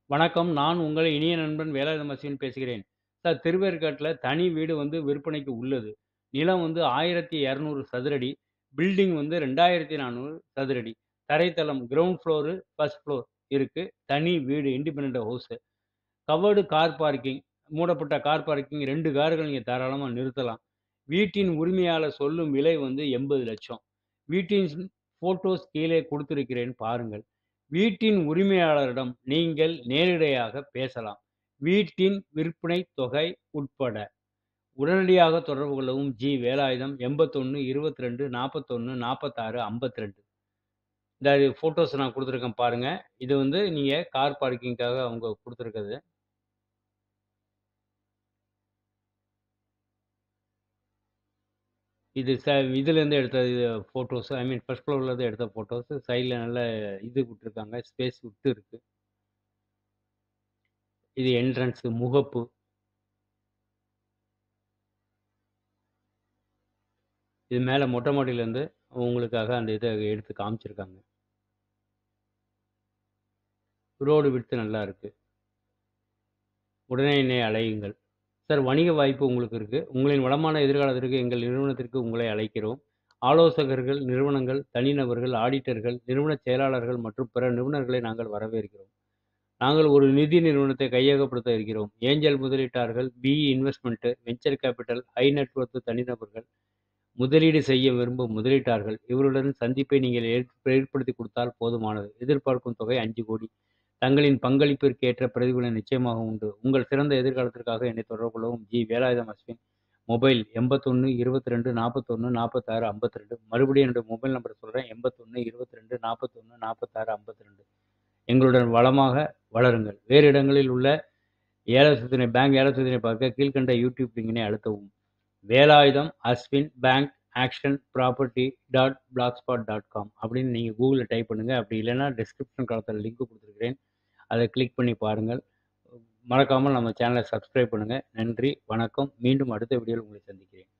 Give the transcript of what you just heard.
வணக்கம். நான் உங்கள் இனிய நண்பன் வேலாயுதம் அஸ்வின் பேசுகிறேன். சார் திருவேற்காட்டுல தனி வீடு வந்து விற்பனைக்கு உள்ளது. நிலம் வந்து 1200 சதுரடி. பில்டிங் வந்து 2400 சதுரடி. தரைத்தளம் கிரவுண்ட் ஃப்ளோரு, ஃபர்ஸ்ட் ஃப்ளோர் இருக்கு. தனி வீடு independent house. Covered car parking. மூடப்பட்ட கார் பார்க்கிங் 2 கார்கள் நீங்க தாராளமா நிறுத்தலாம். வீட்டின் உரிமையாளர் சொல்லும் விலை வந்து 80,00,000 வீட்டின் ஃபோட்டோஸ் கீழே குடுத்திருக்கிறேன் பாருங்கள். வீட்டின் உரிமையாளரிடம் நீங்கள் நேரிடையாக பேசலாம். வீட்டின் விற்பனை தொகை உட்பட. உடனடியாக தொடர்பு கொள்ளவும் ஜி. வேலாயுதம் 81 22 41 46 52. இந்த ஃபோட்டோஸ் நான் குடுத்துருக்கேன் பாருங்க. இது வந்து நீங்க கார் பார்க்கிங்க்காக அவங்க குடுத்துருக்கிறது. இது ச இதுலேருந்து எடுத்த இது ஃபோட்டோஸ். ஐ மீன் ஃபர்ஸ்ட் ஃப்ளோர்லேருந்து எடுத்த ஃபோட்டோஸ். சைட்ல நல்ல இது விட்டுருக்காங்க. ஸ்பேஸ் விட்டு இருக்கு. இது என்ட்ரன்ஸ் முகப்பு. இது மேல மொட்டை மாடியிலேருந்து உங்களுக்காக அந்த இத எடுத்து காமிச்சிருக்காங்க. ரோடு விட்த் நல்லா இருக்கு. உடனே என்னை அழையுங்கள். சார் வணிக வாய்ப்பு உங்களுக்கு இருக்கு. உங்களின் வளமான எதிர்காலத்திற்கு எங்கள் நிறுவனத்திற்கு உங்களை அழைக்கிறோம். ஆலோசகர்கள், நிறுவனங்கள், தனிநபர்கள், ஆடிட்டர்கள், நிறுவனச் செயலாளர்கள் மற்றும் பிற நிபுணர்களை நாங்கள் வரவேற்கிறோம். நாங்கள் ஒரு நிதி நிறுவனத்தை கையகப்படுத்த இருக்கிறோம். ஏஞ்சல் முதலீட்டாளர்கள், PE investment, venture capital, high net worth தனிநபர்கள், முதலீடு செய்ய விரும்பும் முதலீட்டாளர்கள் இவர்களுடன் சந்திப்பை நீங்கள் ஏற் ஏற்படுத்திக் கொடுத்தால் போதுமானது. எதிர்பார்க்கும் தொகை 5 கோடி. தங்களின் பங்களிப்பிற்கு ஏற்ற பிரதிபலன் நிச்சயமாக உண்டு. உங்கள் சிறந்த எதிர்காலத்திற்காக என்னை தொடர்பு கொள்ளவும் ஜி. வேலாயுதம் அஸ்வின். மொபைல் 81 22 41 46 52. மறுபடியும் என்னுடைய மொபைல் நம்பர் சொல்றேன். 81 22 41 46 52. எங்களுடன் வளமாக வளருங்கள். வேறு இடங்களில் உள்ள ஏலோசனை பேங்க் ஏலோசனை பார்க்க கீழ்க்கண்ட யூடியூப் லிங்கினை அழுத்தவும். Velayudham Ashwin bank auction property dot blogspot dot com அப்படின்னு நீங்க கூகுள்ல டைப் பண்ணுங்க. அப்படி இல்லன்னா டிஸ்கிரிப்ஷன் காலத்துல லிங்க் குடுத்துருக்கிறேன். அத கிளிக் பண்ணி பாருங்கள். மறக்காமல் நம்ம சேனலை சப்ஸ்கிரைப் பண்ணுங்க. நன்றி, வணக்கம். மீண்டும் அடுத்த வீடியோவில் உங்களை சந்திக்கிறேன்.